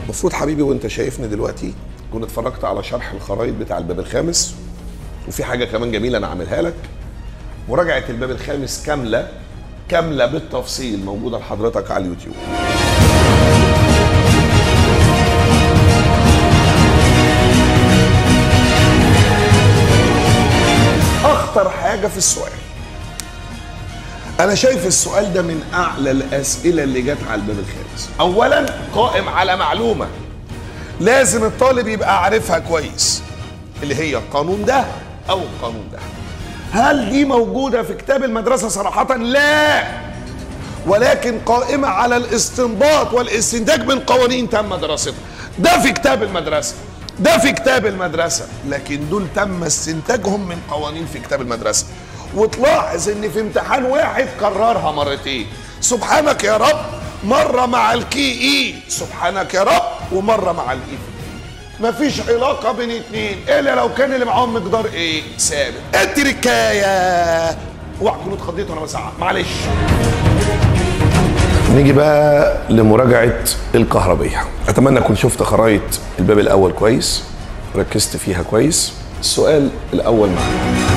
المفروض حبيبي وانت شايفني دلوقتي كنت اتفرجت على شرح الخرايط بتاع الباب الخامس وفي حاجه كمان جميله انا عاملها لك مراجعه الباب الخامس كامله كامله بالتفصيل موجوده لحضرتك على اليوتيوب اخطر حاجه في السؤال انا شايف السؤال ده من اعلى الاسئله اللي جت على الباب الخامس اولا قائم على معلومه لازم الطالب يبقى عارفها كويس اللي هي القانون ده او القانون ده هل دي موجوده في كتاب المدرسه صراحه لا ولكن قائمه على الاستنباط والاستنتاج من قوانين تم دراستها ده في كتاب المدرسه ده في كتاب المدرسه لكن دول تم استنتاجهم من قوانين في كتاب المدرسه وتلاحظ ان في امتحان واحد كررها مرتين سبحانك يا رب مره مع الكي اي سبحانك يا رب ومره مع الاي في مفيش علاقة بين اتنين إلا لو كان اللي معاهم مقدار إيه؟ ثابت. التركاية اوعى تكونوا اتخضيتوا وأنا بسعى معلش. نيجي بقى لمراجعة الكهربية. أتمنى أكون شفت خرايط الباب الأول كويس ركزت فيها كويس. السؤال الأول معانا.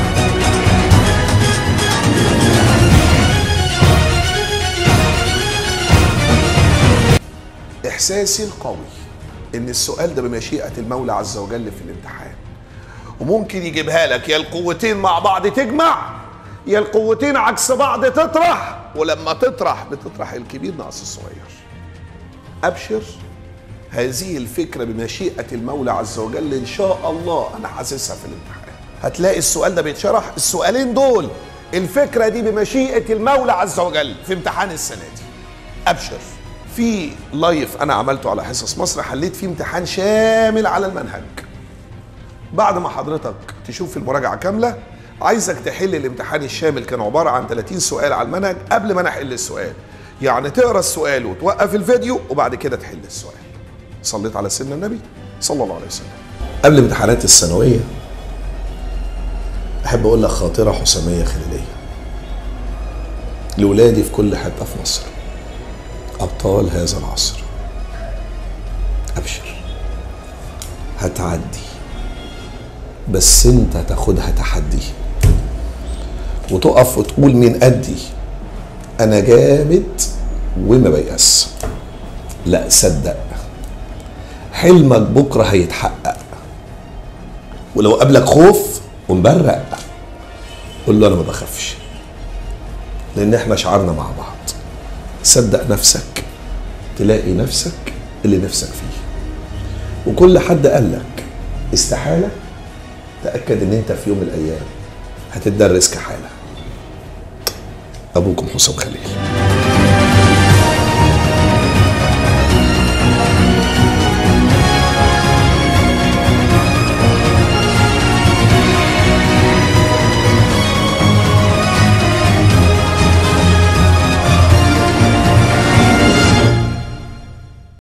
إحساسي القوي ان السؤال ده بمشيئه المولى عز وجل في الامتحان وممكن يجيبها لك يا القوتين مع بعض تجمع يا القوتين عكس بعض تطرح ولما تطرح بتطرح الكبير ناقص الصغير ابشر هذه الفكره بمشيئه المولى عز وجل ان شاء الله انا حاسسها في الامتحان هتلاقي السؤال ده بيتشرح السؤالين دول الفكره دي بمشيئه المولى عز وجل في امتحان السنه دي ابشر في لايف انا عملته على حصص مصر حليت فيه امتحان شامل على المنهج بعد ما حضرتك تشوف المراجعه كامله عايزك تحل الامتحان الشامل كان عباره عن 30 سؤال على المنهج قبل ما انا احل السؤال يعني تقرا السؤال وتوقف الفيديو وبعد كده تحل السؤال صليت على سيدنا النبي صلى الله عليه وسلم قبل امتحانات الثانويه احب اقول لك خاطره حساميه خليليه لاولادي في كل حته في مصر أبطال هذا العصر أبشر هتعدي بس أنت تاخدها تحدي وتقف وتقول من قدي أنا جامد وما بيأس لا صدق حلمك بكرة هيتحقق ولو قابلك خوف ومبرق قول له أنا ما بخافش لأن احنا شعرنا مع بعض صدق نفسك تلاقي نفسك اللي نفسك فيه وكل حد قال لك استحالة تأكد ان انت في يوم من الايام هتتدرس كحالة ابوكم حسام خليل